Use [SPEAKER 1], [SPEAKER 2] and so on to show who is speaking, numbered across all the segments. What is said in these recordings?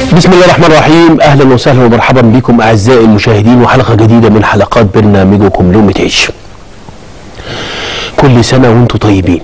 [SPEAKER 1] بسم الله الرحمن الرحيم اهلا وسهلا ومرحبا بكم اعزائي المشاهدين وحلقه جديده من حلقات برنامجكم لومة عيش كل سنه وانتم طيبين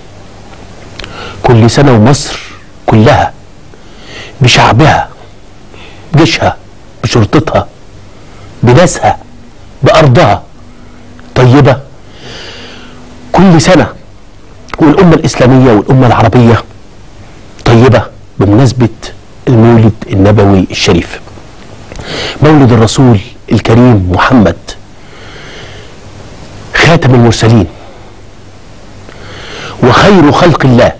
[SPEAKER 1] كل سنه ومصر كلها بشعبها بجيشها بشرطتها بناسها بارضها طيبه كل سنه والامه الاسلاميه والامه العربيه طيبه بمناسبه المولد النبوي الشريف مولد الرسول الكريم محمد خاتم المرسلين وخير خلق الله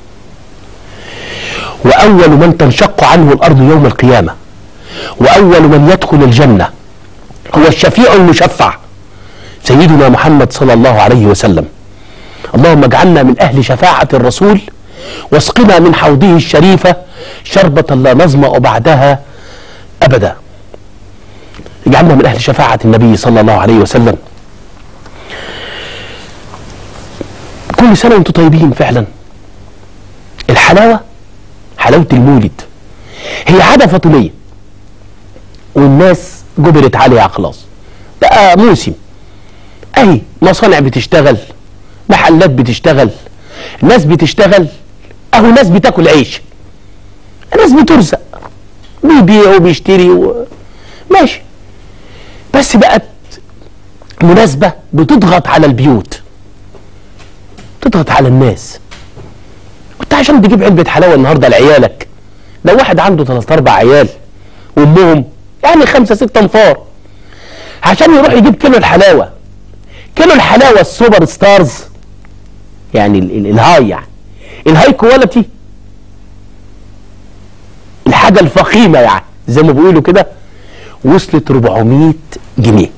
[SPEAKER 1] واول من تنشق عنه الارض يوم القيامه واول من يدخل الجنه هو الشفيع المشفع سيدنا محمد صلى الله عليه وسلم اللهم اجعلنا من اهل شفاعه الرسول واسقنا من حوضه الشريفه شربة لا نظمأ بعدها أبدا اجعلنا من أهل شفاعة النبي صلى الله عليه وسلم كل سنة وانتم طيبين فعلا الحلاوة حلاوة المولد هي عادة فاطمية والناس جبرت عليها خلاص بقى موسم اهي مصانع بتشتغل محلات بتشتغل ناس بتشتغل اهو ناس بتاكل عيش الناس بترزق بيبيع وبيشتري و... ماشي بس بقت مناسبة بتضغط على البيوت تضغط على الناس وانت عشان تجيب علبة حلاوة النهاردة لعيالك لو واحد عنده ثلاث أربع عيال وأمهم يعني خمسة ستة انفار عشان يروح يجيب كيلو الحلاوة كيلو الحلاوة السوبر ستارز يعني ال- ال- الهاي يعني الهاي كواليتي الحاجه الفخيمه يعني زي ما بيقولوا كده وصلت 400 جنيه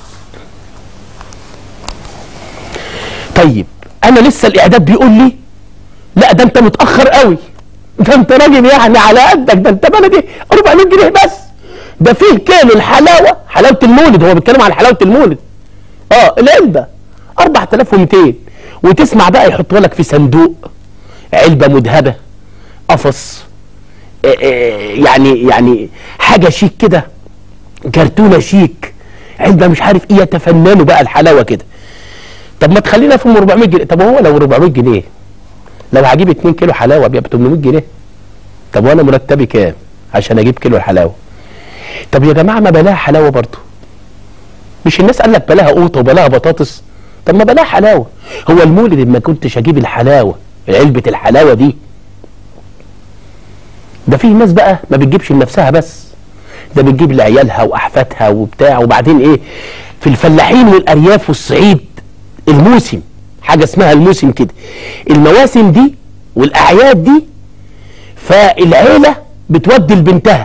[SPEAKER 1] طيب انا لسه الاعداد بيقول لي لا ده انت متاخر قوي ده انت راجل يعني على قدك ده انت بلدي 400 جنيه بس ده فيه كيلو الحلاوه حلاوه المولد هو بيتكلم عن حلاوه المولد اه العلبه 4200 وتسمع بقى يحطوا لك في صندوق علبه مذهبه قفص آه، آه، يعني يعني حاجه شيك كده كرتونه شيك علبه مش عارف ايه يتفننوا بقى الحلاوه كده طب ما تخلينا في 400 جنيه طب هو لو 400 جنيه لو هجيب 2 كيلو حلاوه بيبقى ب 800 جنيه طب وانا مرتبي كام عشان اجيب كيلو الحلاوه طب يا جماعه ما بلاها حلاوه برضه مش الناس قال لك بلاها قوطه وبلاها بطاطس طب ما بلاها حلاوه هو المولد ما كنتش اجيب الحلاوه علبه الحلاوه دي ده في ناس بقى ما بتجيبش لنفسها بس ده بتجيب لعيالها واحفادها وبتاع وبعدين ايه في الفلاحين والارياف والصعيد الموسم حاجه اسمها الموسم كده المواسم دي والاعياد دي فالعيله بتودي لبنتها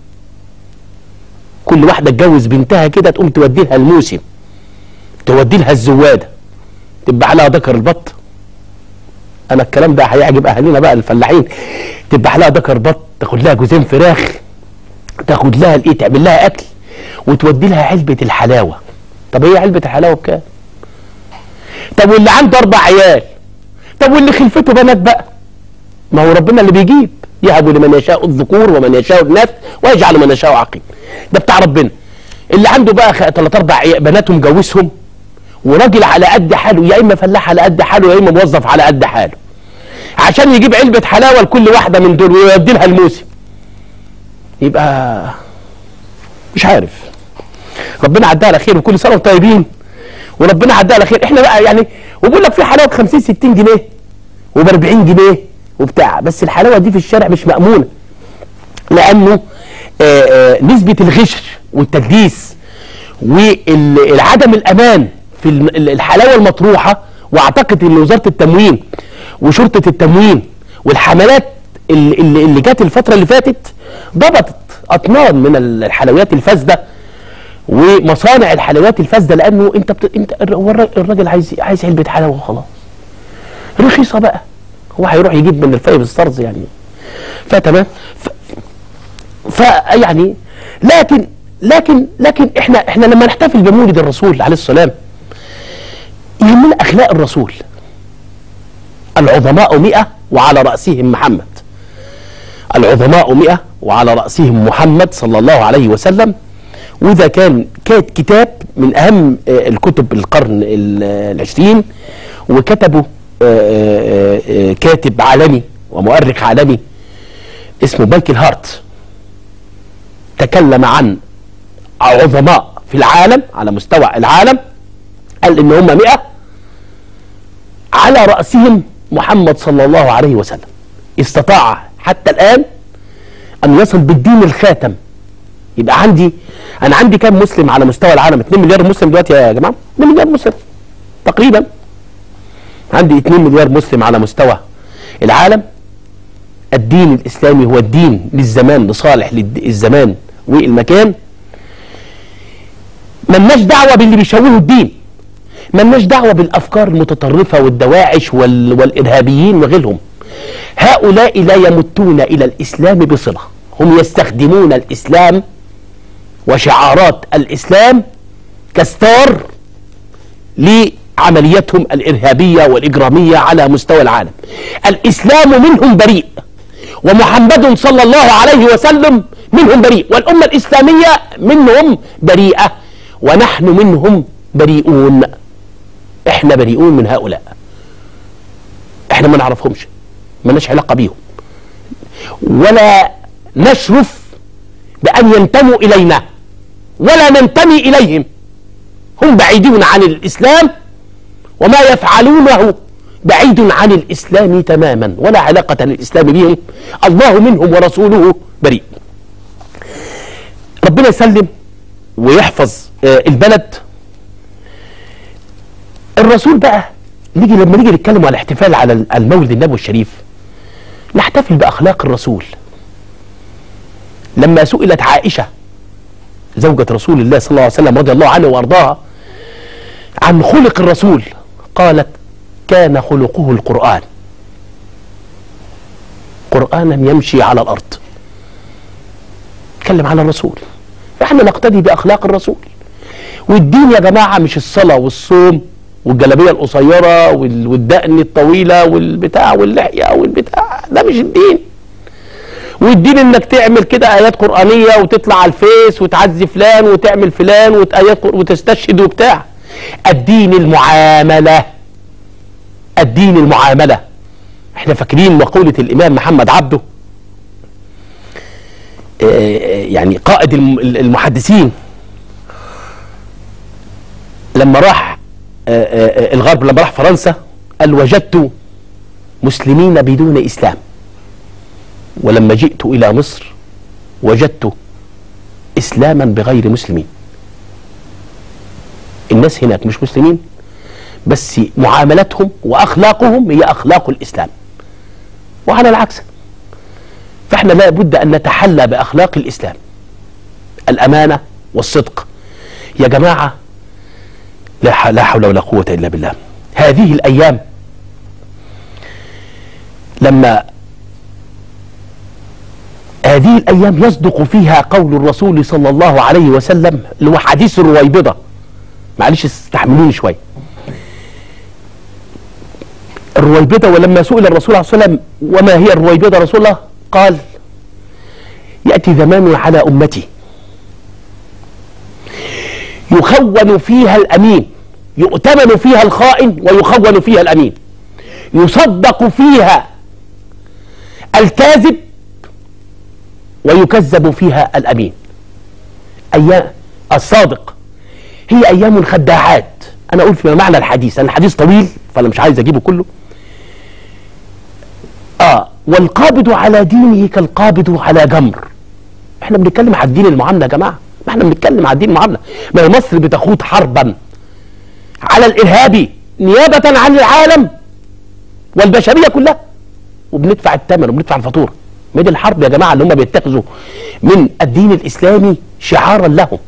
[SPEAKER 1] كل واحده تجوز بنتها كده تقوم تودي لها الموسم تودي لها الزواده تبقى عليها ذكر البط انا الكلام ده هيعجب اهالينا بقى الفلاحين تذبح لها ذكر بط تاخد لها جوزين فراخ تاخد لها الايه تعمل لها اكل وتودي لها علبه الحلاوه طب هي علبه الحلاوه بكام طب واللي عنده اربع عيال طب واللي خلفته بنات بقى ما هو ربنا اللي بيجيب يهب لمن يشاء الذكور ومن يشاء الناس ويجعل من يشاء عقيم ده بتاع ربنا اللي عنده بقى ثلاث اربع عيال بنات ومجوزهم وراجل على قد حاله يا اما فلاح على قد حاله يا اما موظف على قد حاله عشان يجيب علبة حلاوة لكل واحدة من دول ويودي لها الموسم يبقى مش عارف ربنا عدها على خير وكل سنة وانتم طيبين وربنا عدها على خير احنا بقى يعني وبقول لك في حلاوة ب 50 60 جنيه وب 40 جنيه وبتاع بس الحلاوة دي في الشارع مش مأمونة لأنه آه، آه، نسبة الغش والتدليس وعدم الأمان في ال- الحلاوة المطروحة واعتقد ان وزارة التموين وشرطة التموين والحملات اللي, اللي اللي جت الفترة اللي فاتت ضبطت أطنان من الحلويات الفاسدة ومصانع الحلويات الفاسدة لأنه أنت بت... أنت الر- هو الر- الراجل عايز عايز علبة حلاوة وخلاص رخيصة بقى هو هيروح يجيب من الفايف ستارز يعني فتمام ف... فيعني لكن لكن لكن احنا احنا لما نحتفل بمولد الرسول عليه السلام يهمنا اخلاق الرسول العظماء مئة وعلى رأسهم محمد العظماء مئة وعلى رأسهم محمد صلى الله عليه وسلم وده كان كان كتاب من أهم آه، الكتب القرن ال- العشرين وكتبه آه، آه، آه، كاتب عالمي ومؤرخ عالمي اسمه مايكل هارت تكلم عن عظماء في العالم على مستوى العالم قال ان هم 100 على رأسهم محمد صلى الله عليه وسلم استطاع حتى الآن أن يصل بالدين الخاتم يبقى عندي أنا عندي كام مسلم على مستوى العالم 2 مليار مسلم دلوقتي يا جماعة 2 مليار مسلم تقريبا عندي 2 مليار مسلم على مستوى العالم الدين الإسلامي هو الدين للزمان لصالح للد- الزمان والمكان ملناش دعوة باللي بيشوهوا الدين ملناش دعوة بالأفكار المتطرفة والدواعش وال... والإرهابيين وغيرهم هؤلاء لا يمتون إلى الإسلام بصلة هم يستخدمون الإسلام وشعارات الإسلام كستار لعمليتهم الإرهابية والإجرامية على مستوى العالم الإسلام منهم بريء ومحمد صلى الله عليه وسلم منهم بريء والأمة الإسلامية منهم بريئة ونحن منهم بريئون احنا بريئون من هؤلاء احنا ما نعرفهمش مالناش علاقة بيهم ولا نشرف بأن ينتموا إلينا ولا ننتمي إليهم هم بعيدون عن الإسلام وما يفعلونه بعيد عن الإسلام تماما ولا علاقة للإسلام بهم الله منهم ورسوله بريء ربنا يسلم ويحفظ آه، البلد الرسول بقى نيجي لما نيجي نتكلم على الاحتفال على المولد النبوي الشريف نحتفل بأخلاق الرسول لما سئلت عائشة زوجة رسول الله صلى الله عليه وسلم رضي الله عنه وارضاها عن خلق الرسول قالت كان خلقه القرآن قرآنا يمشي على الأرض اتكلم على الرسول احنا نقتدي بأخلاق الرسول والدين يا جماعة مش الصلاة والصوم والجلابية القصيرة وال- والدقن الطويلة والبتاع واللحية والبتاع ده مش الدين والدين انك تعمل كده ايات قرآنية وتطلع على الفيس وتعزي فلان وتعمل فلان وآيات قر- وتستشهد وبتاع الدين المعاملة الدين المعاملة احنا فاكرين مقولة الامام محمد عبده آه، آه، يعني قائد الم- المحدثين لما راح آه، آه، آه، الغرب لما راح فرنسا قال وجدت مسلمين بدون اسلام ولما جئت الى مصر وجدت اسلاما بغير مسلمين الناس هناك مش مسلمين بس معاملتهم واخلاقهم هي اخلاق الاسلام وعلى العكس فاحنا لا بد ان نتحلى باخلاق الاسلام الامانه والصدق يا جماعه لا ح- لا حول ولا قوه الا بالله هذه الايام لما هذه الايام يصدق فيها قول الرسول صلى الله عليه وسلم اللي هو حديث الرويبضه معلش استحملوني شويه الرويبضه ولما سئل الرسول عليه الصلاه والسلام وما هي الرويبضه رسول الله قال ياتي زمان على امتي يخون فيها الامين يؤتمن فيها الخائن ويخون فيها الامين يصدق فيها الكاذب ويكذب فيها الامين ايام الصادق هي ايام الخداعات انا اقول في معنى الحديث انا الحديث طويل فانا مش عايز اجيبه كله اه والقابض على دينه كالقابض على جمر احنا بنتكلم على الدين المعامله يا جماعه ما احنا بنتكلم على الدين المعامله ما هي مصر بتخوض حربا على الارهابي نيابه عن العالم والبشريه كلها وبندفع الثمن وبندفع الفاتوره ما دي الحرب يا جماعه اللي هم بيتخذوا من الدين الاسلامي شعارا لهم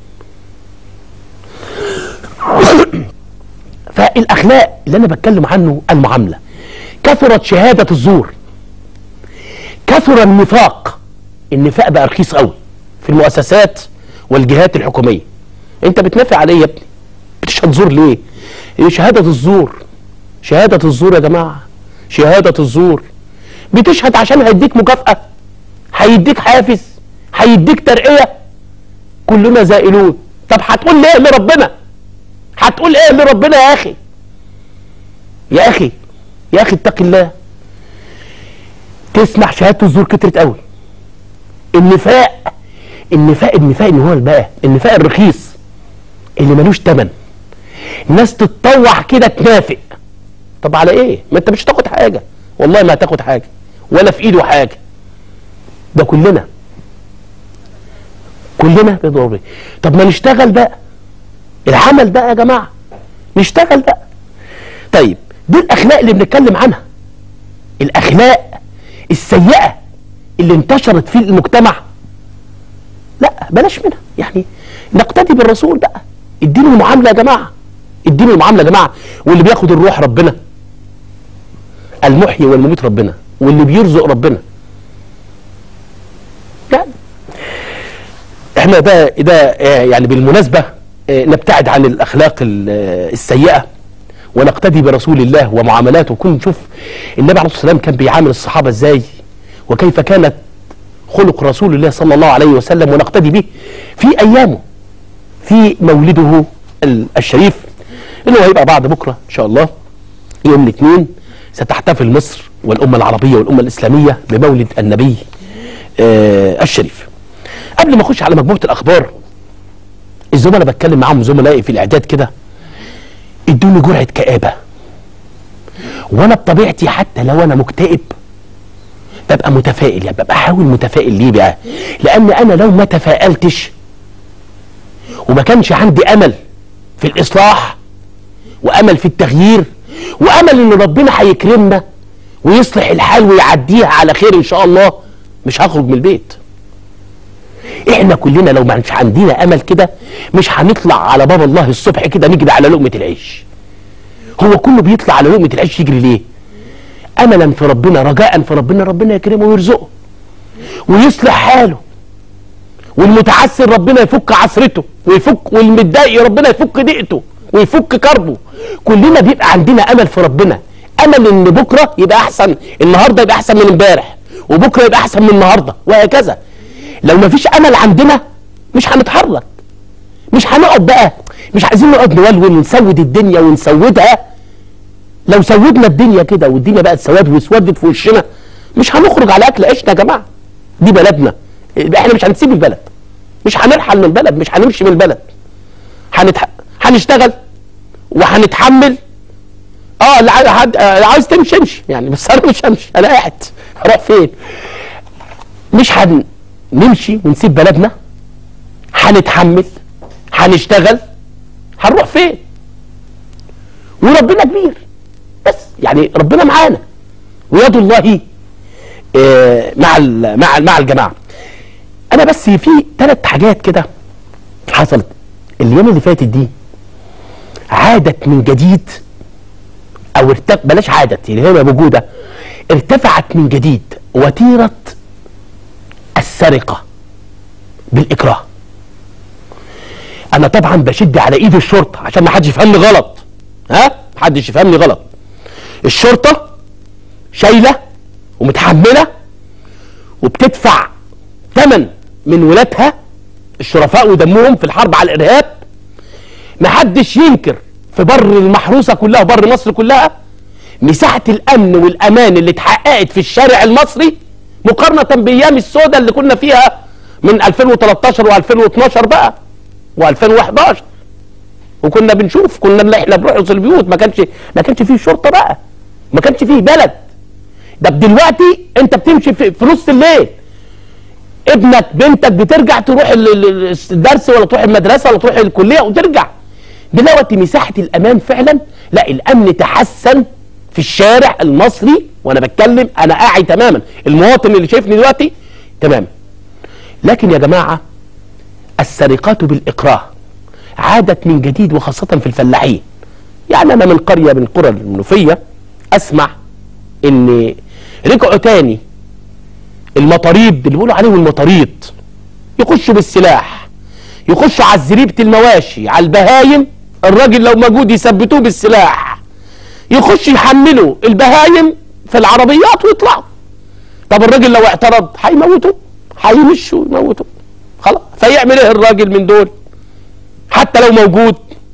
[SPEAKER 1] فالاخلاق اللي انا بتكلم عنه المعامله كثرت شهاده الزور كثر النفاق النفاق بقى رخيص قوي في المؤسسات والجهات الحكوميه انت بتنافق على ايه يا ابني بتشهد زور ليه إيه شهاده الزور شهاده الزور يا جماعه شهاده الزور بتشهد عشان هيديك مكافاه هيديك حافز هيديك ترقيه كلنا زائلون طب هتقول ليه لربنا هتقول ايه لربنا يا اخي يا اخي يا اخي اتق الله تسمع شهاده الزور كترت قوي النفاق النفاق النفاق ان هو بقى النفاق الرخيص اللي ملوش تمن ناس تتطوع كده تنافق طب على ايه ما انت مش هتاخد حاجه والله ما هتاخد حاجه ولا في ايده حاجه ده كلنا كلنا بيضرب طب ما نشتغل بقى العمل بقى يا جماعه نشتغل بقى طيب دي الاخلاق اللي بنتكلم عنها الاخلاق السيئه اللي انتشرت في المجتمع لا بلاش منها يعني نقتدي بالرسول بقى اديله المعامله يا جماعه اديله المعامله يا جماعه واللي بياخد الروح ربنا المحيي والمميت ربنا واللي بيرزق ربنا يعني احنا ده ده آه، يعني بالمناسبه آه، نبتعد عن الاخلاق ال- آه، السيئه ونقتدي برسول الله ومعاملاته كن نشوف النبي عليه الصلاه والسلام كان بيعامل الصحابه ازاي وكيف كانت خلق رسول الله صلى الله عليه وسلم ونقتدي به في ايامه في مولده ال- الشريف اللي هو هيبقى بعد بكره ان شاء الله يوم الاثنين ستحتفل مصر والامه العربيه والامه الاسلاميه بمولد النبي آه الشريف. قبل ما اخش على مجموعه الاخبار الزملاء بتكلم معاهم زملائي في الاعداد كده ادوني جرعه كآبه. وانا بطبيعتي حتى لو انا مكتئب ببقى متفائل يعني ببقى حاول متفائل ليه بقى؟ لان انا لو ما تفائلتش وما كانش عندي امل في الاصلاح وامل في التغيير وامل ان ربنا هيكرمنا ويصلح الحال ويعديها على خير ان شاء الله مش هخرج من البيت احنا كلنا لو ما كانش عندنا امل كده مش هنطلع على باب الله الصبح كده نجري على لقمه العيش هو كله بيطلع على لقمه العيش يجري ليه املا في ربنا رجاء في ربنا ربنا يكرمه ويرزقه ويصلح حاله والمتعسر ربنا يفك عسرته ويفك والمتضايق ربنا يفك ضيقته ويفك كربه كلنا بيبقى عندنا امل في ربنا امل ان بكره يبقى احسن النهارده يبقى احسن من امبارح وبكره يبقى احسن من النهارده وهكذا لو ما فيش امل عندنا مش هنتحرك مش هنقعد بقى مش عايزين نقعد نولول ونسود الدنيا ونسودها لو سودنا الدنيا كده والدنيا بقت سواد واسودت في وشنا مش هنخرج على اكل عيشنا يا جماعه دي بلدنا احنا مش هنسيب البلد مش هنرحل من البلد مش هنمشي من البلد هنتح... هنشتغل وهنتحمل اه اللي عايز حد- آه، اللي عايز تمشي امشي يعني بس انا مش همشي انا قاعد اروح فين مش هنمشي ونسيب بلدنا هنتحمل هنشتغل هنروح فين وربنا كبير بس يعني ربنا معانا ويد الله آه، مع ال- مع مع الجماعه انا بس في ثلاث حاجات كده حصلت الايام اللي فاتت دي عادت من جديد او ارتف بلاش عادت اللي هي موجوده ارتفعت من جديد وتيره السرقه بالاكراه انا طبعا بشد على ايد الشرطه عشان ما حدش يفهمني غلط ها ما حدش يفهمني غلط الشرطه شايله ومتحمله وبتدفع ثمن من ولادها الشرفاء ودمهم في الحرب على الارهاب محدش ينكر في بر المحروسه كلها وبر مصر كلها مساحه الامن والامان اللي اتحققت في الشارع المصري مقارنه بايام السوداء اللي كنا فيها من 2013 و2012 بقى و2011 وكنا بنشوف كنا اللي احنا بنروح وسط البيوت ما كانش ما كانش فيه شرطه بقى ما كانش فيه بلد ده دلوقتي انت بتمشي في, في نص الليل ابنك بنتك بترجع تروح ال- ال- الدرس ولا تروح المدرسه ولا تروح الكليه وترجع دلوقتي مساحه الامان فعلا لا الامن تحسن في الشارع المصري وانا بتكلم انا قاعد تماما المواطن اللي شايفني دلوقتي تمام لكن يا جماعه السرقات بالاكراه عادت من جديد وخاصه في الفلاحين يعني انا من قريه من قرى المنوفيه اسمع ان رجعوا تاني المطاريد اللي بيقولوا عليهم المطاريد يخشوا بالسلاح يخشوا على زريبة المواشي على البهايم الراجل لو موجود يثبتوه بالسلاح يخش يحملوا البهايم في العربيات ويطلعوا طب الراجل لو اعترض هيموتوه هيمشوا ويموتوا خلاص فيعمل ايه الراجل من دول حتى لو موجود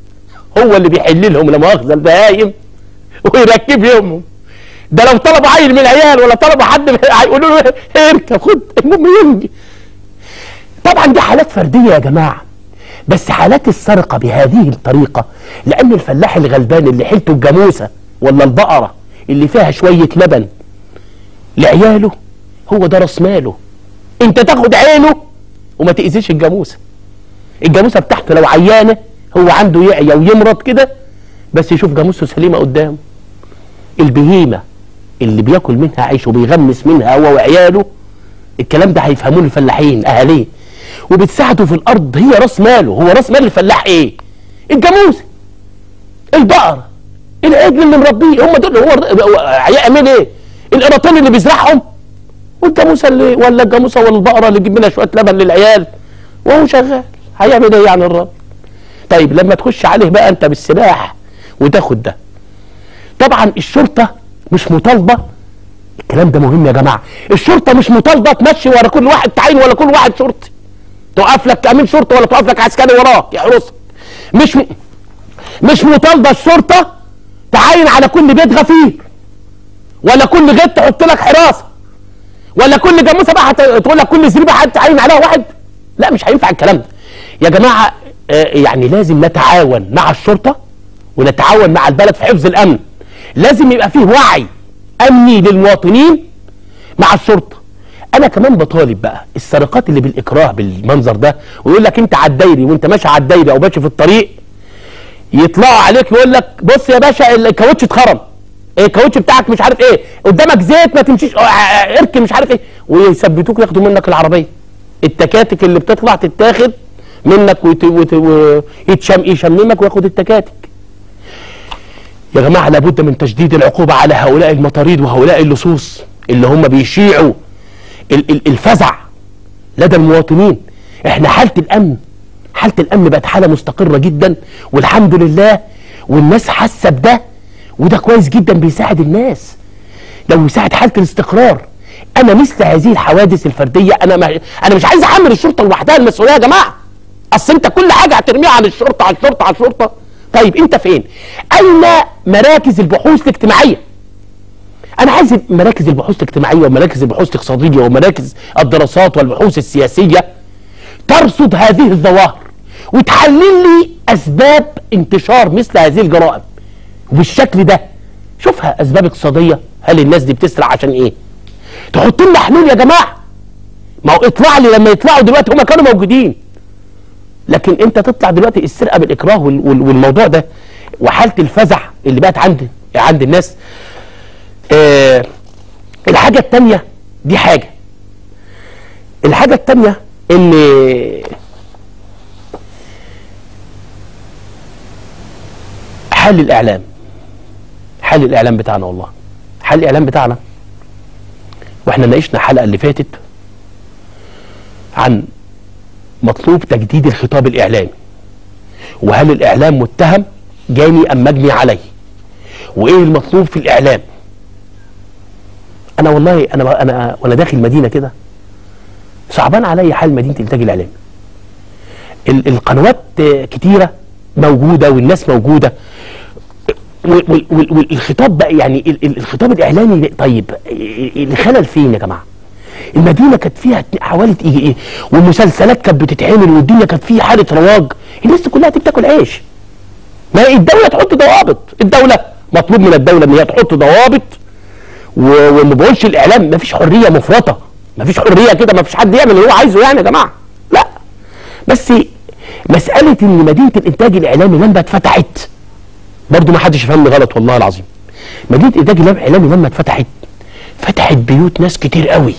[SPEAKER 1] هو اللي بيحل لهم لا مؤاخذه البهايم ويركب يومهم ده لو طلبوا عيل من العيال ولا طلبوا حد من- هيقولوا له إيه، اركب خد المهم يمشي طبعا دي حالات فرديه يا جماعه بس حالات السرقه بهذه الطريقه لان الفلاح الغلبان اللي حيلته الجاموسه ولا البقره اللي فيها شويه لبن لعياله هو ده راس ماله انت تاخد عينه وما تاذيش الجاموسه الجاموسه بتاعته لو عيانه هو عنده يعيا ويمرض كده بس يشوف جاموسته سليمه قدامه البهيمه اللي بياكل منها عيش وبيغمس منها هو وعياله الكلام ده هيفهموه الفلاحين اهاليه وبتساعده في الارض هي راس ماله هو راس مال الفلاح ايه الجاموسه البقره العجل اللي مربيه هم دول هو هو هيعمل ايه القراطين اللي بيزرعهم والجاموسه اللي ولا الجاموسه ولا البقره اللي تجيب منها شويه لبن للعيال وهو شغال هيعمل ايه يعني الراجل طيب لما تخش عليه بقى انت بالسلاح وتاخد ده طبعا الشرطه مش مطالبه الكلام ده مهم يا جماعه الشرطه مش مطالبه تمشي ورا كل واحد تعين ولا كل واحد شرطي توقف لك امين شرطه ولا توقف لك عسكري وراك يحرسك مش م... مش مطالبه الشرطه تعين على كل بيت غفير ولا كل غيط تحط لك حراسه ولا كل جاموسه بقى هت- تقول لك كل زريبه هتعين عليها واحد لا مش هينفع الكلام ده يا جماعه آه، يعني لازم نتعاون مع الشرطه ونتعاون مع البلد في حفظ الامن لازم يبقى فيه وعي امني للمواطنين مع الشرطه انا كمان بطالب بقى السرقات اللي بالاكراه بالمنظر ده ويقول لك انت على الدايري وانت ماشي على الدايري او ماشي في الطريق يطلعوا عليك يقول لك بص يا باشا الكاوتش اتخرم إيه الكاوتش بتاعك مش عارف ايه قدامك زيت ما تمشيش آه، آه، اركن مش عارف ايه ويثبتوك ياخدوا منك العربيه التكاتك اللي بتطلع تتاخد منك ويت- ويت- ويتشم يشممك وياخد التكاتك يا جماعه لابد من تشديد العقوبه على هؤلاء المطاريد وهؤلاء اللصوص اللي هم بيشيعوا ال- ال- الفزع لدى المواطنين احنا حاله الامن حاله الامن بقت حاله مستقره جدا والحمد لله والناس حاسه بده وده كويس جدا بيساعد الناس ده بيساعد حاله الاستقرار انا مثل هذه الحوادث الفرديه انا ما انا مش عايز احمل الشرطه لوحدها المسؤوليه يا جماعه اصل انت كل حاجه هترميها على الشرطه على الشرطه على الشرطه طيب انت فين اين مراكز البحوث الاجتماعيه انا عايز مراكز البحوث الاجتماعيه ومراكز البحوث الاقتصاديه ومراكز الدراسات والبحوث السياسيه ترصد هذه الظواهر وتحلل لي اسباب انتشار مثل هذه الجرائم وبالشكل ده شوفها اسباب اقتصاديه هل الناس دي بتسرق عشان ايه تحط لنا حلول يا جماعه ما هو اطلع لي لما يطلعوا دلوقتي هم كانوا موجودين لكن انت تطلع دلوقتي السرقه بالاكراه وال- وال- والموضوع ده وحاله الفزع اللي بقت عند عند الناس آه الحاجه الثانيه دي حاجه الحاجه الثانيه ان حال الاعلام حال الاعلام بتاعنا والله حال الاعلام بتاعنا واحنا ناقشنا الحلقه اللي فاتت عن مطلوب تجديد الخطاب الاعلامي وهل الاعلام متهم جاني ام مجني عليه وايه المطلوب في الاعلام انا والله انا انا وانا داخل مدينه كده صعبان عليا حال مدينه الانتاج الاعلامي ال- القنوات آه، كتيره موجوده والناس موجوده وال- وال- وال- والخطاب بقى يعني ال- ال- الخطاب الاعلامي طيب الخلل فين يا جماعه المدينه كانت فيها اتنين- حوالي ايه ايه والمسلسلات كانت بتتعمل والدنيا كانت فيها حاله رواج الناس دي كلها بتاكل عيش ما هي الدوله تحط ضوابط الدوله مطلوب من الدوله ان هي تحط ضوابط و- وما بقولش الاعلام ما فيش حريه مفرطه ما فيش حريه كده ما فيش حد يعمل اللي هو عايزه يعني يا جماعه لا بس مساله ان مدينه الانتاج الاعلامي لما اتفتحت برضو ما حدش يفهمني غلط والله العظيم مدينه الانتاج الاعلامي لما اتفتحت فتحت بيوت ناس كتير قوي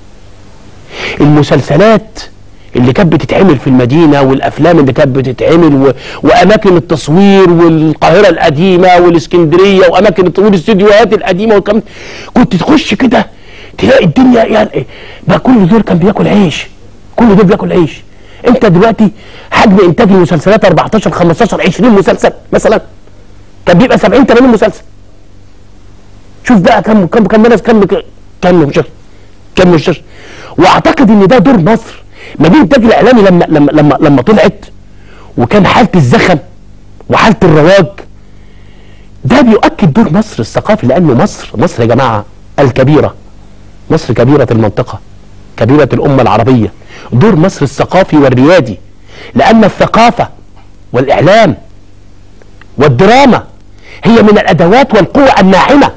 [SPEAKER 1] المسلسلات اللي كانت بتتعمل في المدينه والافلام اللي كانت بتتعمل و... واماكن التصوير والقاهره القديمه والاسكندريه واماكن الت- والاستديوهات القديمه والكلام كنت تخش كده تلاقي الدنيا يعني بقى كل دول كان بياكل عيش كل دول بياكل عيش انت دلوقتي حجم انتاج المسلسلات 14 15 20 مسلسل مثلا كان بيبقى 70 80 مسلسل شوف بقى كم كم كم ناس كم كم مسلسل كم مسلسل واعتقد ان ده دور مصر مدينه الانتاج الاعلامي لما لما لما لما طلعت وكان حاله الزخم وحاله الرواج ده بيؤكد دور مصر الثقافي لانه مصر مصر يا جماعه الكبيره مصر كبيره المنطقه كبيره الامه العربيه دور مصر الثقافي والريادي لان الثقافه والاعلام والدراما هي من الادوات والقوى الناعمه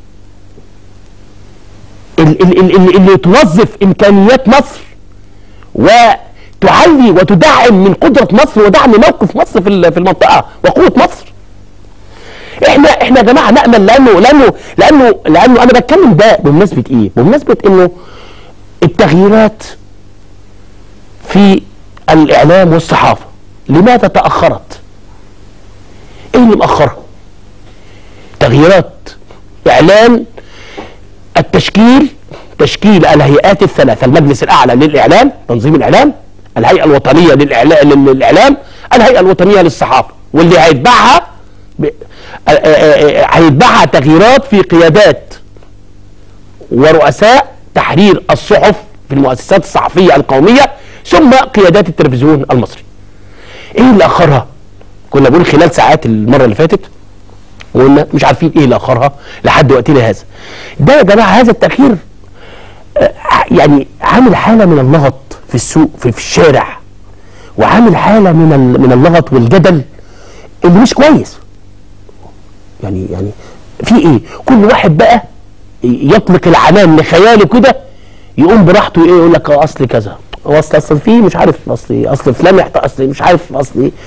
[SPEAKER 1] ال- ال- ال- ال- اللي توظف امكانيات مصر وتعلي وتدعم من قدره مصر ودعم موقف مصر في ال- في المنطقه وقوه مصر احنا احنا يا جماعه نامل لانه لانه لانه لانه انا بتكلم ده بمناسبه ايه؟ بمناسبه انه التغييرات في الاعلام والصحافه لماذا تاخرت؟ ايه اللي مأخرها؟ تغييرات اعلان التشكيل تشكيل الهيئات الثلاثه المجلس الاعلى للاعلام تنظيم الاعلام الهيئه الوطنيه للاعلام للاعلام الهيئه الوطنيه للصحافه واللي هيتبعها ب- آه، آه، آه، هيتبعها تغييرات في قيادات ورؤساء تحرير الصحف في المؤسسات الصحفيه القوميه ثم قيادات التلفزيون المصري. ايه اللي اخرها؟ كنا بنقول خلال ساعات المره اللي فاتت وقلنا مش عارفين ايه اللي اخرها لحد وقتنا هذا. ده يا جماعه هذا التاخير آه، يعني عامل حاله من اللغط في السوق في, في الشارع وعامل حاله من ال- من اللغط والجدل اللي مش كويس. يعني يعني في ايه؟ كل واحد بقى يطلق العنان لخياله كده يقوم براحته ايه يقول لك اه اصل كذا هو اصل اصل في مش عارف اصل اصل فلان يحت اصل مش عارف اصل ايه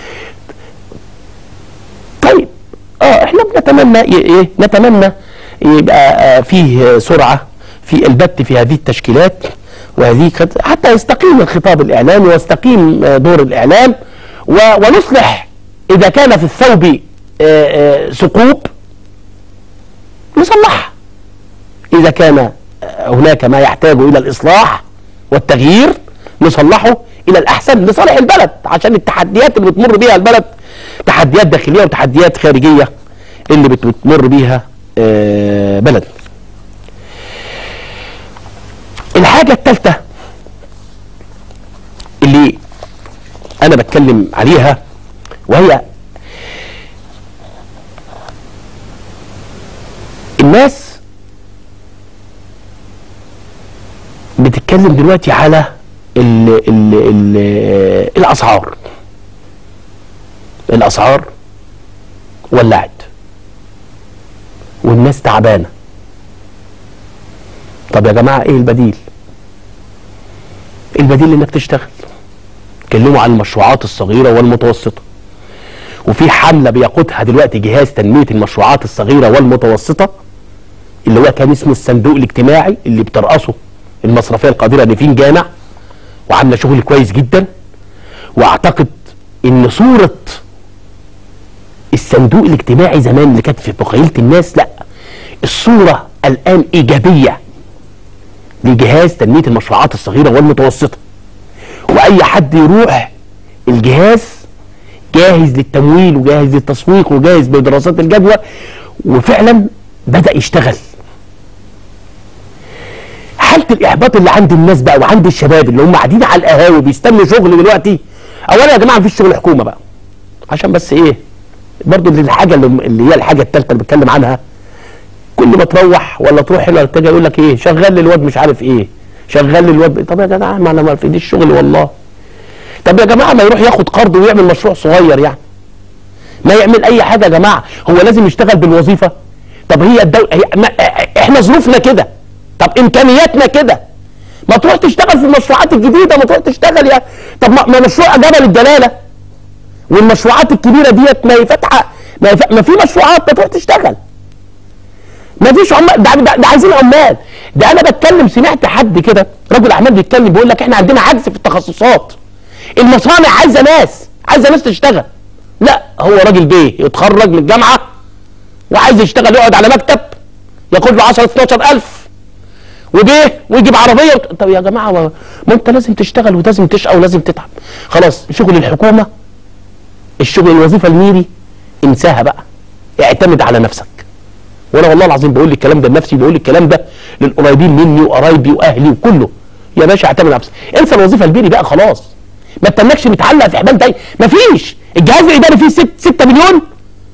[SPEAKER 1] طيب اه احنا بنتمنى ي- ايه نتمنى يبقى آه فيه سرعه في البت في هذه التشكيلات وهذه كت- حتى يستقيم الخطاب الاعلامي ويستقيم آه، دور الاعلام و- ونصلح اذا كان في الثوب آه، آه، ثقوب نصلحها إذا كان هناك ما يحتاج إلى الإصلاح والتغيير نصلحه إلى الأحسن لصالح البلد عشان التحديات اللي بتمر بيها البلد تحديات داخلية وتحديات خارجية اللي بت- بتمر بيها آه، بلد الحاجة الثالثة اللي أنا بتكلم عليها وهي الناس بتتكلم دلوقتي على ال ال ال الاسعار الاسعار ولعت والناس تعبانه طب يا جماعه ايه البديل البديل انك تشتغل اتكلموا عن المشروعات الصغيره والمتوسطه وفي حمله بيقودها دلوقتي جهاز تنميه المشروعات الصغيره والمتوسطه اللي هو كان اسمه الصندوق الاجتماعي اللي بترأسه المصرفيه القادره نيفين جامع وعامله شغل كويس جدا واعتقد ان صوره الصندوق الاجتماعي زمان اللي كانت في مخيله الناس لا الصوره الان ايجابيه لجهاز تنميه المشروعات الصغيره والمتوسطه واي حد يروح الجهاز جاهز للتمويل وجاهز للتسويق وجاهز بدراسات الجدوى وفعلا بدا يشتغل حاله الاحباط اللي عند الناس بقى وعند الشباب اللي هم قاعدين على القهاوي بيستنوا شغل دلوقتي اولا يا جماعه مفيش شغل حكومه بقى عشان بس ايه برضو اللي الحاجه اللي, اللي هي الحاجه الثالثه اللي بتكلم عنها كل ما تروح ولا تروح هنا ولا تجي يقول لك ايه شغال للواد مش عارف ايه شغال للواد طب يا جماعه ما انا ما في ايديش شغل والله طب يا جماعه ما يروح ياخد قرض ويعمل مشروع صغير يعني ما يعمل اي حاجه يا جماعه هو لازم يشتغل بالوظيفه طب هي الدولة هي ما احنا ظروفنا كده طب امكانياتنا كده ما تروح تشتغل في المشروعات الجديده ما تروح تشتغل يا طب ما ما مشروع جبل الدلاله والمشروعات الكبيره ديت ما هي فاتحه ما, هي ف- ما في مشروعات ما تروح تشتغل ما فيش عمال ده, ده, ده عايزين عمال ده انا بتكلم سمعت حد كده رجل اعمال بيتكلم بيقول لك احنا عندنا عجز في التخصصات المصانع عايزه ناس عايزه ناس تشتغل لا هو راجل بيه يتخرج من الجامعه وعايز يشتغل يقعد على مكتب ياخد له 10 12000 وبيه ويجيب عربيه وت... طب يا جماعه ما, ما انت لازم تشتغل ولازم تشقى ولازم تتعب خلاص شغل الحكومه الشغل الوظيفه الميري انساها بقى اعتمد على نفسك وانا والله العظيم بقول لي الكلام ده لنفسي بقول لي الكلام ده للقريبين مني وقرايبي واهلي وكله يا باشا اعتمد نفسك انسى الوظيفه البيري بقى خلاص ما تتنكش متعلق في حبال تاني مفيش الجهاز الاداري فيه 6 6 مليون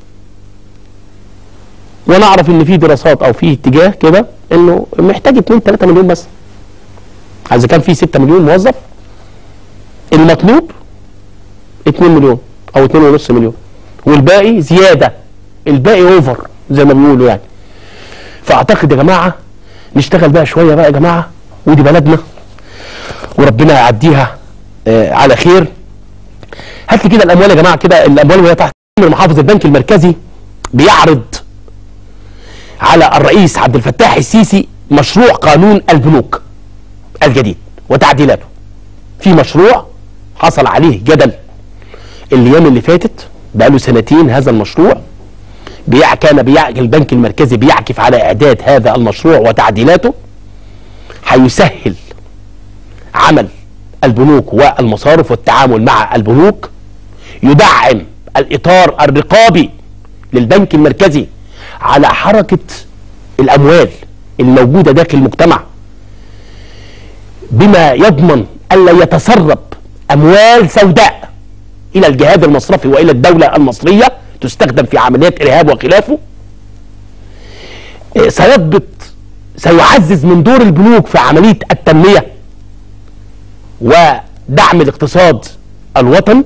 [SPEAKER 1] وانا اعرف ان في دراسات او في اتجاه كده انه محتاج 2 3 مليون بس اذا كان في 6 مليون موظف المطلوب 2 مليون او 2.5 مليون والباقي زياده الباقي اوفر زي ما بيقولوا يعني فاعتقد يا جماعه نشتغل بقى شويه بقى يا جماعه ودي بلدنا وربنا يعديها آه على خير هات لي كده الاموال يا جماعه كده الاموال وهي تحت محافظ البنك المركزي بيعرض على الرئيس عبد الفتاح السيسي مشروع قانون البنوك الجديد وتعديلاته في مشروع حصل عليه جدل الايام اللي فاتت بقاله سنتين هذا المشروع بيع كان بيع البنك المركزي بيعكف على اعداد هذا المشروع وتعديلاته هيسهل عمل البنوك والمصارف والتعامل مع البنوك يدعم الاطار الرقابي للبنك المركزي على حركه الاموال الموجوده داخل المجتمع بما يضمن الا يتسرب اموال سوداء الى الجهاز المصرفي والى الدوله المصريه تستخدم في عمليات ارهاب وخلافه سيضبط سيعزز من دور البنوك في عمليه التنميه ودعم الاقتصاد الوطني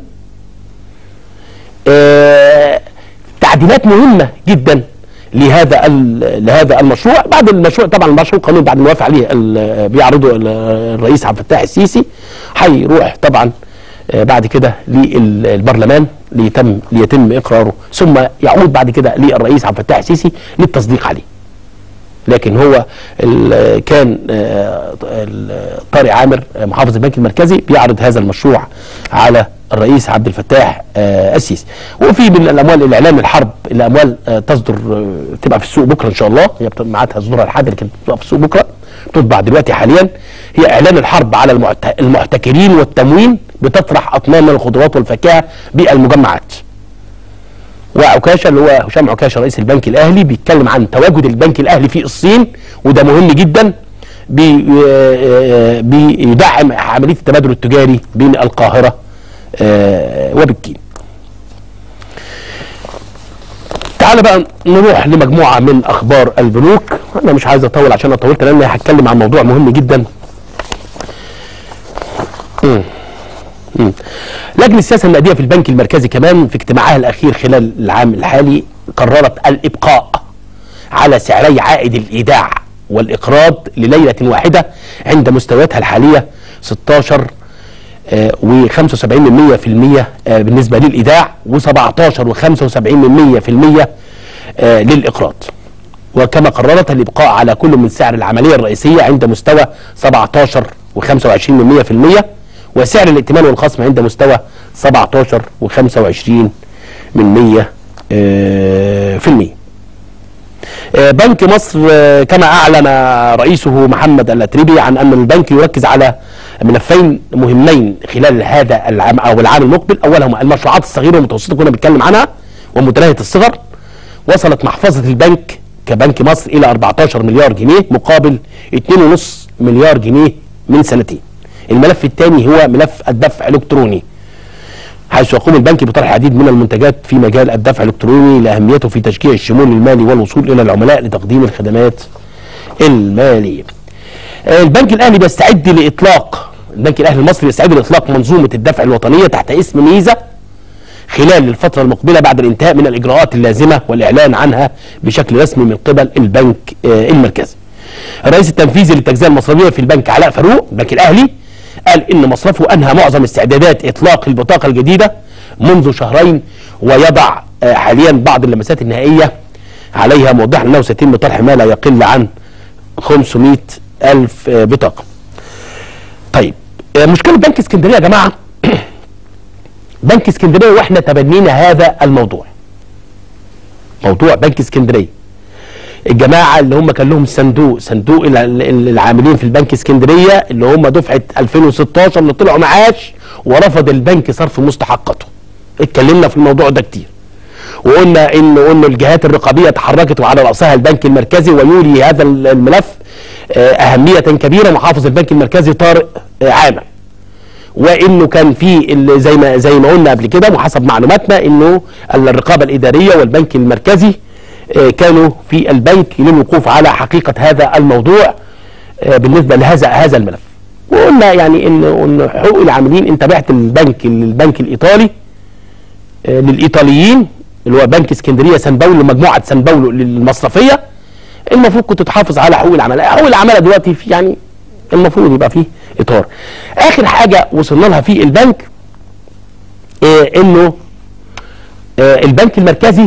[SPEAKER 1] تعديلات مهمه جدا لهذا لهذا المشروع بعد المشروع طبعا المشروع القانوني بعد ما وافق عليه بيعرضه الرئيس عبد الفتاح السيسي هيروح طبعا بعد كده للبرلمان ليتم ليتم اقراره ثم يعود بعد كده للرئيس عبد الفتاح السيسي للتصديق عليه لكن هو كان طارق عامر محافظ البنك المركزي بيعرض هذا المشروع على الرئيس عبد الفتاح السيسي وفي من الاموال الاعلان الحرب الاموال تصدر تبقى في السوق بكره ان شاء الله هي ميعادها صدورها الحد لكن تبقى في السوق بكره تطبع دلوقتي حاليا هي اعلان الحرب على المحتكرين والتموين بتطرح اطنان من الخضروات والفاكهه بالمجمعات وعكاشه اللي هو هشام عكاشه رئيس البنك الاهلي بيتكلم عن تواجد البنك الاهلي في الصين وده مهم جدا بيدعم عمليه التبادل التجاري بين القاهره وبكين تعال بقى نروح لمجموعه من اخبار البنوك انا مش عايز اطول عشان اطولت لان هتكلم عن موضوع مهم جدا مم. مم. لجنه السياسه النقديه في البنك المركزي كمان في اجتماعها الاخير خلال العام الحالي قررت الابقاء على سعري عائد الايداع والاقراض لليله واحده عند مستوياتها الحاليه 16 و75 من 100% بالنسبه للايداع و17 و75 من 100% للاقراض وكما قررت الابقاء على كل من سعر العمليه الرئيسيه عند مستوى 17 و25 من 100% وسعر الائتمان والخصم عند مستوى 17 و25 من 100 في المية بنك مصر كما اعلن رئيسه محمد الاتربي عن ان البنك يركز على ملفين مهمين خلال هذا العام او العام المقبل اولهما المشروعات الصغيره والمتوسطه كنا بنتكلم عنها ومتناهيه الصغر وصلت محفظه البنك كبنك مصر الى 14 مليار جنيه مقابل 2.5 مليار جنيه من سنتين الملف الثاني هو ملف الدفع الالكتروني حيث يقوم البنك بطرح العديد من المنتجات في مجال الدفع الالكتروني لاهميته في تشجيع الشمول المالي والوصول الى العملاء لتقديم الخدمات الماليه. البنك الاهلي بيستعد لاطلاق البنك الاهلي المصري يستعد لاطلاق منظومه الدفع الوطنيه تحت اسم ميزه خلال الفترة المقبلة بعد الانتهاء من الإجراءات اللازمة والإعلان عنها بشكل رسمي من قبل البنك المركزي. الرئيس التنفيذي للتجزئة المصرفية في البنك علاء فاروق البنك الأهلي قال ان مصرفه انهى معظم استعدادات اطلاق البطاقه الجديده منذ شهرين ويضع حاليا بعض اللمسات النهائيه عليها موضحا انه سيتم طرح ما لا يقل عن 500 الف بطاقه. طيب مشكله بنك اسكندريه يا جماعه بنك اسكندريه واحنا تبنينا هذا الموضوع. موضوع بنك اسكندريه الجماعه اللي هم كان لهم صندوق صندوق العاملين في البنك اسكندريه اللي هم دفعه 2016 اللي طلعوا معاش ورفض البنك صرف مستحقاته اتكلمنا في الموضوع ده كتير وقلنا ان قلنا الجهات الرقابيه تحركت وعلى راسها البنك المركزي ويولي هذا الملف آه، اهميه كبيره محافظ البنك المركزي طارق آه، عامر وانه كان في ال- زي ما زي ما قلنا قبل كده وحسب معلوماتنا انه الرقابه الاداريه والبنك المركزي آه، كانوا في البنك للوقوف على حقيقه هذا الموضوع آه، بالنسبه لهذا هذا الملف وقلنا يعني ان ان حقوق العاملين انت بعت البنك للبنك الايطالي آه، للايطاليين اللي هو بنك اسكندريه سان باولو مجموعه سان باولو للمصرفيه المفروض كنت تحافظ على حقوق العملاء حقوق العملاء دلوقتي في يعني المفروض يبقى فيه اطار اخر حاجه وصلنا لها في البنك آه انه آه البنك المركزي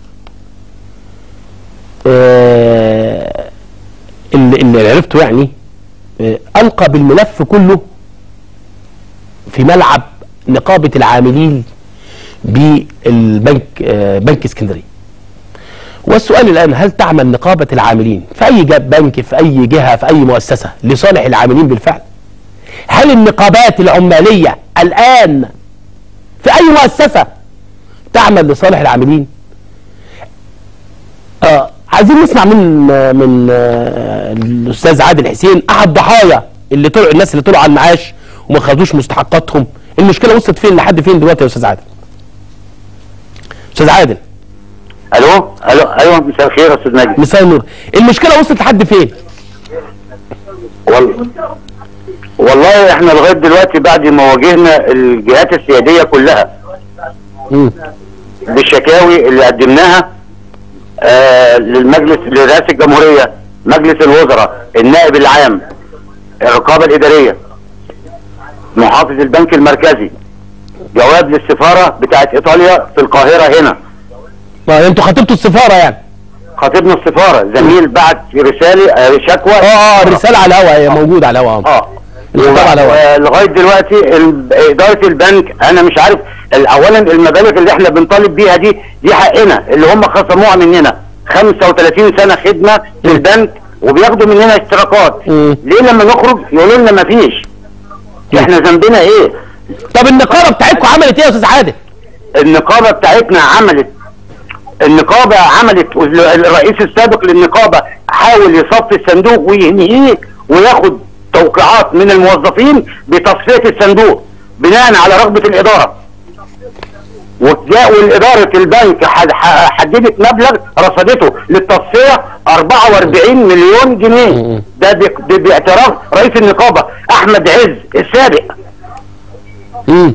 [SPEAKER 1] آه اللي, اللي عرفته يعني آه القى بالملف كله في ملعب نقابه العاملين بالبنك آه بنك اسكندريه والسؤال الآن هل تعمل نقابة العاملين في أي جا- بنك في أي جهة في أي مؤسسة لصالح العاملين بالفعل هل النقابات العمالية الآن في أي مؤسسة تعمل لصالح العاملين آه عايزين نسمع من من آه الأستاذ عادل حسين أحد ضحايا اللي طلعوا الناس اللي طلعوا على المعاش وما خدوش مستحقاتهم المشكلة وصلت فين لحد فين دلوقتي يا أستاذ عادل أستاذ عادل
[SPEAKER 2] الو الو ايوه مساء الخير يا استاذ نجم
[SPEAKER 1] مساء النور المشكله وصلت لحد فين
[SPEAKER 2] وال... والله احنا لغايه دلوقتي بعد ما واجهنا الجهات السياديه كلها
[SPEAKER 1] مم.
[SPEAKER 2] بالشكاوي اللي قدمناها آه للمجلس لرئاسه الجمهوريه مجلس الوزراء النائب العام الرقابه الاداريه محافظ البنك المركزي جواب للسفاره بتاعت ايطاليا في القاهره هنا
[SPEAKER 1] ما انتوا خاطبتوا السفاره يعني
[SPEAKER 2] خطيبنا السفاره زميل بعت رساله آه، شكوى
[SPEAKER 1] اه اه الرساله على الهواء هي موجوده على الهواء آه.
[SPEAKER 2] اه
[SPEAKER 1] الخطاب على الهواء.
[SPEAKER 2] و- لغايه دلوقتي ال- اداره البنك انا مش عارف ال- اولا المبالغ اللي احنا بنطالب بيها دي دي حقنا اللي هم خصموها مننا 35 سنه خدمه في البنك وبياخدوا مننا اشتراكات
[SPEAKER 1] مم.
[SPEAKER 2] ليه لما نخرج يقولوا لنا ما فيش احنا ذنبنا ايه
[SPEAKER 1] طب النقابه بتاعتكم عملت ايه يا استاذ عادل
[SPEAKER 2] النقابه بتاعتنا عملت النقابه عملت الرئيس السابق للنقابه حاول يصفي الصندوق وينهيه وياخد توقيعات من الموظفين بتصفيه الصندوق بناء على رغبه الاداره وجاء والإدارة البنك حد- ح- حددت مبلغ رصدته للتصفية 44 مليون جنيه ده ب- ب- باعتراف رئيس النقابة أحمد عز السابق
[SPEAKER 1] امم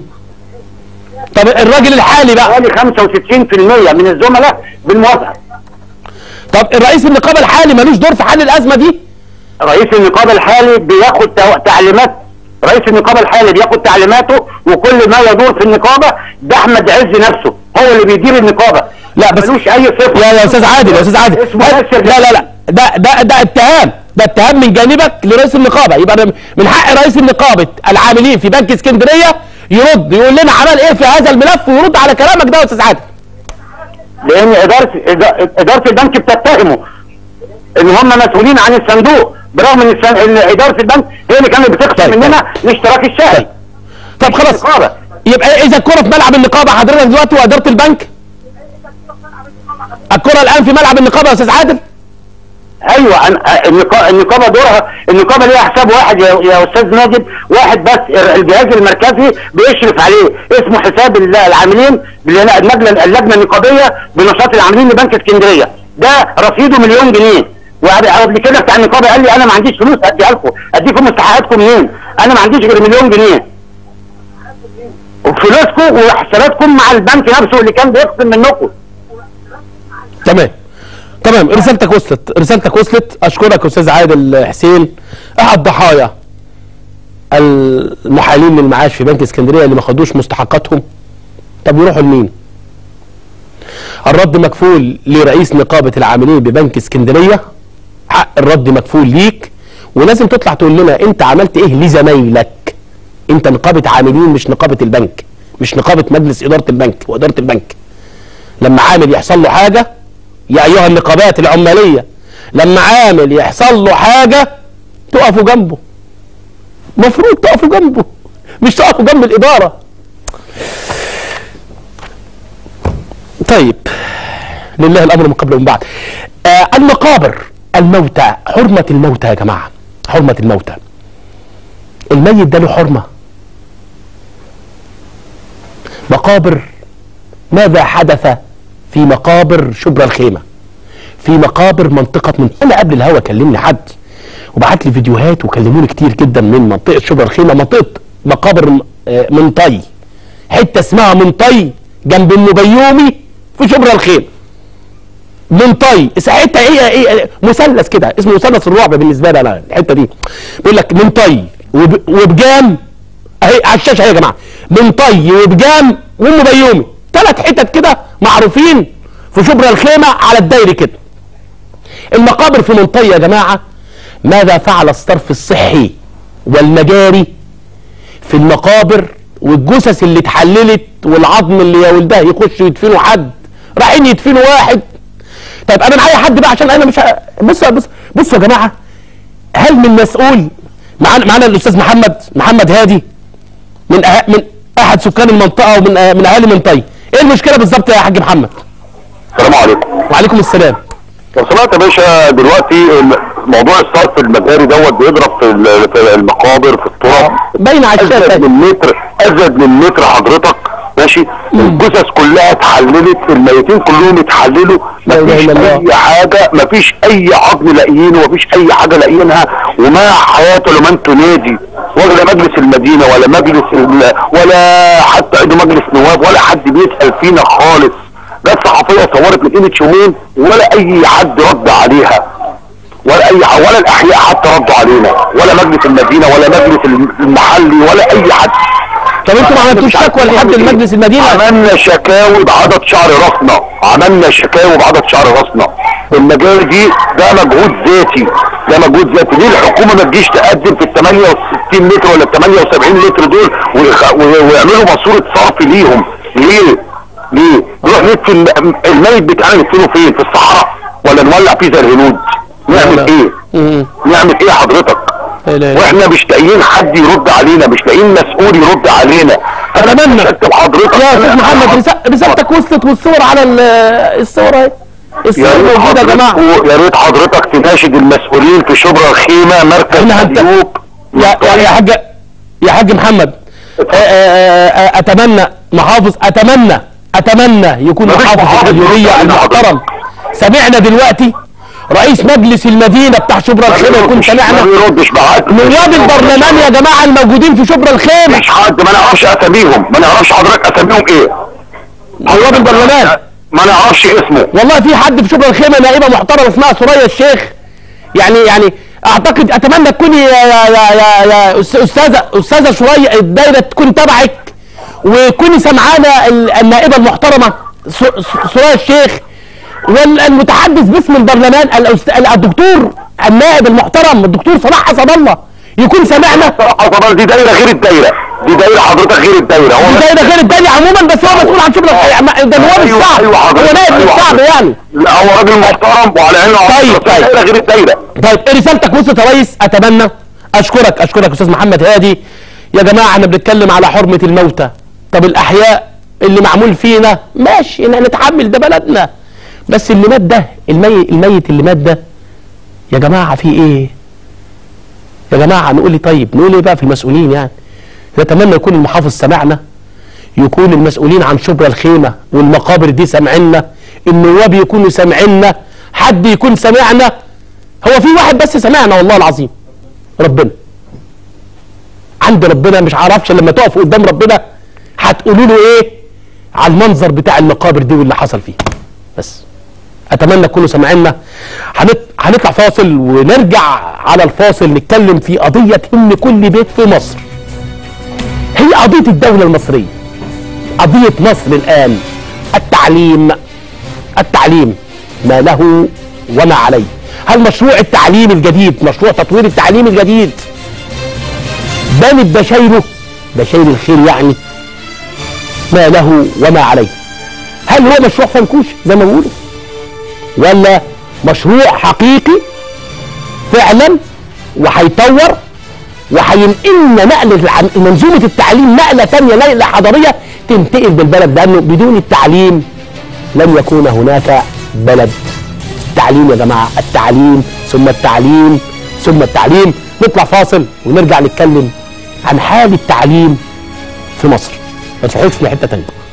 [SPEAKER 1] طب الراجل الحالي بقى
[SPEAKER 2] حوالي 65% من الزملاء بالموافقة
[SPEAKER 1] طب الرئيس النقابه الحالي ملوش دور في حل الازمه دي
[SPEAKER 2] رئيس النقابة الحالي بياخد تو- تعليمات رئيس النقابة الحالي بياخد تعليماته وكل ما يدور في النقابة ده أحمد عز نفسه هو اللي بيدير النقابة
[SPEAKER 1] لا بس
[SPEAKER 2] ملوش أي صفة
[SPEAKER 1] يا يا استاذ عادل يا استاذ عادل
[SPEAKER 2] اسمه
[SPEAKER 1] هات-
[SPEAKER 2] ياسر
[SPEAKER 1] لا لا لا ده ده ده اتهام ده اتهام من جانبك لرئيس النقابه يبقى من حق رئيس النقابه العاملين في بنك اسكندريه يرد يقول لنا عمل ايه في هذا الملف ويرد على كلامك ده يا استاذ عادل
[SPEAKER 2] لان اداره إدا- اداره البنك بتتهمه ان هم مسؤولين عن الصندوق برغم ان, السن... إن اداره البنك هي اللي كانت بتخصم
[SPEAKER 1] طيب،
[SPEAKER 2] مننا الاشتراك الشهري
[SPEAKER 1] طب خلاص
[SPEAKER 2] النقابة.
[SPEAKER 1] يبقى اذا الكره في ملعب النقابه حضرتك دلوقتي واداره البنك الكره الان في ملعب النقابه يا استاذ عادل
[SPEAKER 2] ايوه أنا... النقابه النقابه دورها النقابه ليها حساب واحد يا, يا استاذ ماجد واحد بس الجهاز المركزي بيشرف عليه اسمه حساب ال- العاملين اللجنه اللجنه النقابيه بنشاط العاملين لبنك اسكندريه ده رصيده مليون جنيه وقبل كده بتاع النقابه قال لي انا ما عنديش فلوس اديها لكم اديكم مستحقاتكم منين انا ما عنديش غير مليون جنيه وفلوسكم وحساباتكم مع البنك نفسه اللي كان بيقسم منكم
[SPEAKER 1] تمام تمام رسالتك وصلت رسالتك وصلت اشكرك يا استاذ عادل حسين احد ضحايا المحالين للمعاش في بنك اسكندريه اللي ما خدوش مستحقاتهم طب يروحوا لمين الرد مكفول لرئيس نقابه العاملين ببنك اسكندريه حق الرد مكفول ليك ولازم تطلع تقول لنا انت عملت ايه لزمايلك انت نقابه عاملين مش نقابه البنك مش نقابه مجلس اداره البنك واداره البنك لما عامل يحصل له حاجه يا ايها النقابات العماليه لما عامل يحصل له حاجه تقفوا جنبه مفروض تقفوا جنبه مش تقفوا جنب الاداره طيب لله الامر من قبل ومن بعد آه المقابر الموتى حرمة الموتى يا جماعة حرمة الموتى الميت ده له حرمة مقابر ماذا حدث في مقابر شبرا الخيمة في مقابر منطقة من أنا قبل الهوا كلمني حد وبعت لي فيديوهات وكلموني كتير جدا من منطقة شبرا الخيمة منطقة مقابر آه، منطي حتة اسمها منطي جنب النبيومي في شبرا الخيمة منطي ساعتها هي ايه مثلث كده اسمه مثلث الرعب بالنسبه لي انا الحته دي بيقول لك منطي وب- وبجام اهي على الشاشه اهي يا جماعه منطي وبجام وام بيومي ثلاث حتت كده معروفين في شبرا الخيمه على الدايري كده المقابر في منطي يا جماعه ماذا فعل الصرف الصحي والمجاري في المقابر والجثث اللي اتحللت والعظم اللي يا ولدها يخش يدفنوا حد رايحين يدفنوا واحد طيب انا معايا حد بقى عشان انا مش ه... بصوا بص بصوا يا جماعه هل من مسؤول معانا معانا الاستاذ محمد محمد هادي من أه... من احد سكان المنطقه ومن أه... من اهالي منطقه ايه المشكله بالظبط يا حاج محمد
[SPEAKER 2] السلام عليكم
[SPEAKER 1] وعليكم السلام
[SPEAKER 2] لو سمعت يا باشا دلوقتي ال- موضوع الصرف المجاري دوت بيضرب في ال- في المقابر في التراب
[SPEAKER 1] باين على
[SPEAKER 2] ازيد
[SPEAKER 1] الشاشه
[SPEAKER 2] من متر ازيد من متر حضرتك ماشي الجثث كلها اتحللت الميتين كلهم اتحللوا
[SPEAKER 1] لا إله
[SPEAKER 2] مفيش
[SPEAKER 1] إلا الله.
[SPEAKER 2] اي حاجه مفيش اي عظم لاقيينه مفيش اي حاجه لاقيينها وما حياته لمن تنادي ولا مجلس المدينه ولا مجلس ال- ولا حتى عضو مجلس نواب ولا حد بيسال فينا خالص ده الصحفيه صورت من قيمه يومين ولا اي حد رد عليها ولا اي ح- ولا الاحياء حتى ردوا علينا ولا مجلس المدينه ولا مجلس المحلي ولا اي حد
[SPEAKER 1] طب انتوا ما عملتوش شكوى لحد المجلس المدينه
[SPEAKER 2] عملنا شكاوي بعدد شعر راسنا عملنا شكاوي بعدد شعر راسنا المجال دي ده مجهود ذاتي ده مجهود ذاتي ليه الحكومه ما تجيش تقدم في ال 68 متر ولا ال 78 متر دول ويخ- و- ويعملوا ماسوره صرف ليهم ليه؟ ليه؟ نروح ندفن الميت بتاعنا ندفنه فين؟ في الصحراء ولا نولع فيه زي الهنود؟
[SPEAKER 1] لا.
[SPEAKER 2] نعمل ايه؟
[SPEAKER 1] مم.
[SPEAKER 2] نعمل ايه حضرتك؟
[SPEAKER 1] لا إله إلا
[SPEAKER 2] واحنا مش لاقيين حد يرد علينا مش لاقيين مسؤول يرد علينا
[SPEAKER 1] أتمنى.
[SPEAKER 2] اكتب حضرتك
[SPEAKER 1] يا استاذ محمد رسا- رسالتك وصلت والصور على ال- الصور اهي الصور
[SPEAKER 2] يا ريت
[SPEAKER 1] موجوده يا جماعه
[SPEAKER 2] حضرتك يا ريت حضرتك تناشد المسؤولين في شبرا الخيمه مركز
[SPEAKER 1] احنا هنت...
[SPEAKER 2] أيوب
[SPEAKER 1] يا يا يا حاج يا حاج محمد آه، آه، آه، اتمنى محافظ اتمنى اتمنى يكون
[SPEAKER 2] مفيش
[SPEAKER 1] محافظ
[SPEAKER 2] محافظ
[SPEAKER 1] الجمهوريه
[SPEAKER 2] يرد علينا
[SPEAKER 1] المحترم سمعنا دلوقتي رئيس مجلس المدينه بتاع شبرا
[SPEAKER 2] ما
[SPEAKER 1] الخيمه يكون
[SPEAKER 2] بيردش- ما
[SPEAKER 1] سمعنا
[SPEAKER 2] بيردش بعت
[SPEAKER 1] نواب البرلمان يا جماعه الموجودين في شبرا الخيمه
[SPEAKER 2] مفيش حد ما نعرفش اساميهم ما نعرفش حضرتك اساميهم ايه
[SPEAKER 1] نواب البرلمان
[SPEAKER 2] ما نعرفش اسمه
[SPEAKER 1] والله في حد في شبرا الخيمه نائبه محترمه اسمها سوريا الشيخ يعني يعني اعتقد اتمنى تكوني يا يا يا يا, يا أس- استاذه استاذه سوريا الدايره تكون تبعك وكوني سمعانه ال- النائبه المحترمه س- س- سوريا الشيخ والمتحدث باسم البرلمان الأست- الدكتور النائب المحترم الدكتور صلاح حسن الله يكون سمعنا
[SPEAKER 2] حضرتك دي دايره غير الدايره دي دايره حضرتك غير الدايره هو
[SPEAKER 1] دي دايره غير الدايره عموما بس هو مسؤول عن شبرا الخيمه ده نواب
[SPEAKER 2] أيوة،
[SPEAKER 1] الشعب
[SPEAKER 2] أيوة
[SPEAKER 1] هو
[SPEAKER 2] حضرتك،
[SPEAKER 1] نائب
[SPEAKER 2] أيوة
[SPEAKER 1] الشعب
[SPEAKER 2] حضرتك.
[SPEAKER 1] يعني
[SPEAKER 2] لا هو راجل محترم وعلى عينه وعلى
[SPEAKER 1] طيب،
[SPEAKER 2] راسه، بس
[SPEAKER 1] طيب.
[SPEAKER 2] دايره غير الدايره
[SPEAKER 1] طيب رسالتك وصلت يا ريس اتمنى اشكرك اشكرك استاذ محمد هادي يا جماعه احنا بنتكلم على حرمه الموتى طب الاحياء اللي معمول فينا ماشي إن نتحمل ده بلدنا بس اللي مات ده الميت الميت اللي مات ده يا جماعه في ايه يا جماعه نقول لي طيب نقول ايه بقى في المسؤولين يعني نتمنى يكون المحافظ سمعنا يكون المسؤولين عن شبرا الخيمه والمقابر دي سامعيننا النواب يكونوا سامعيننا حد يكون سمعنا هو في واحد بس سمعنا والله العظيم ربنا عند ربنا مش عارفش لما تقفوا قدام ربنا هتقولوا له ايه على المنظر بتاع المقابر دي واللي حصل فيه بس اتمنى تكونوا سامعيننا هنط... هنطلع فاصل ونرجع على الفاصل نتكلم في قضيه تهم كل بيت في مصر هي قضيه الدوله المصريه قضيه مصر الان التعليم التعليم ما له وما عليه هل مشروع التعليم الجديد مشروع تطوير التعليم الجديد بانت بشايره بشاير الخير يعني ما له وما عليه هل هو مشروع فنكوش زي ما بيقولوا ولا مشروع حقيقي فعلا وهيطور وهينقلنا نقل العم- منظومه التعليم نقله ثانيه نقله حضاريه تنتقل بالبلد لانه بدون التعليم لن يكون هناك بلد التعليم يا جماعه التعليم ثم التعليم ثم التعليم نطلع فاصل ونرجع نتكلم عن حال التعليم في مصر ما تروحوش في حته تانيه